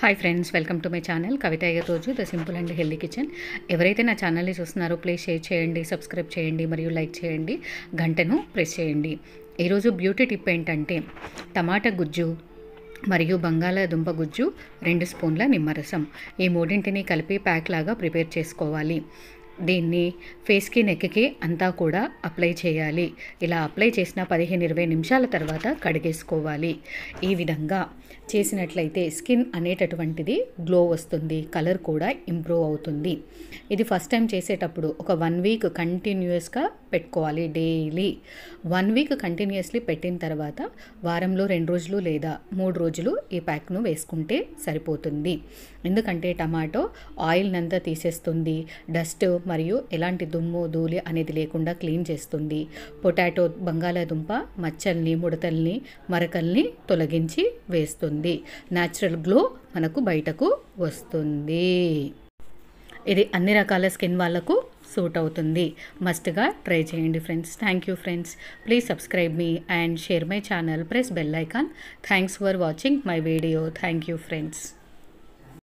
hi friends welcome to my channel Kavitha రోజు the simple and healthy kitchen ఎవరైతే నా ఛానల్ని చూస్తున్నారో ప్లీజ్ షేర్ చేయండి సబ్స్క్రైబ్ చేయండి మరియు లైక్ చేయండి గంటను ప్రెస్ చేయండి ఈరోజు బ్యూటీ టిప్ ఏంటంటే టమాటా గుజ్జు మరియు బంగాళాదుంప గుజ్జు రెండు స్పూన్ల నిమ్మరసం ఈ మూడింటిని కలిపి ప్యాక్ లాగా ప్రిపేర్ చేసుకోవాలి దీన్ని ఫేస్కి నెక్కి అంతా కూడా అప్లై చేయాలి ఇలా అప్లై చేసిన పదిహేను ఇరవై నిమిషాల తర్వాత కడిగేసుకోవాలి ఈ విధంగా చేసినట్లయితే స్కిన్ అనేటటువంటిది గ్లో వస్తుంది కలర్ కూడా ఇంప్రూవ్ అవుతుంది ఇది ఫస్ట్ టైం చేసేటప్పుడు ఒక వన్ వీక్ కంటిన్యూస్గా పెట్టుకోవాలి డైలీ వన్ వీక్ కంటిన్యూస్లీ పెట్టిన తర్వాత వారంలో రెండు రోజులు లేదా మూడు రోజులు ఈ ప్యాక్ను వేసుకుంటే సరిపోతుంది ఎందుకంటే టమాటో ఆయిల్నంతా తీసేస్తుంది డస్ట్ మరియు ఎలాంటి దుమ్ము ధూళి అనేది లేకుండా క్లీన్ చేస్తుంది పొటాటో బంగాళాదుంప మచ్చల్ని ముడతల్ని మరకల్ని తొలగించి వేస్తుంది న్యాచురల్ గ్లో మనకు బయటకు వస్తుంది ఇది అన్ని రకాల స్కిన్ వాళ్ళకు సూట్ అవుతుంది మస్ట్గా ట్రై చేయండి friends thank you friends please subscribe me and share my channel press bell icon thanks for watching my video thank you friends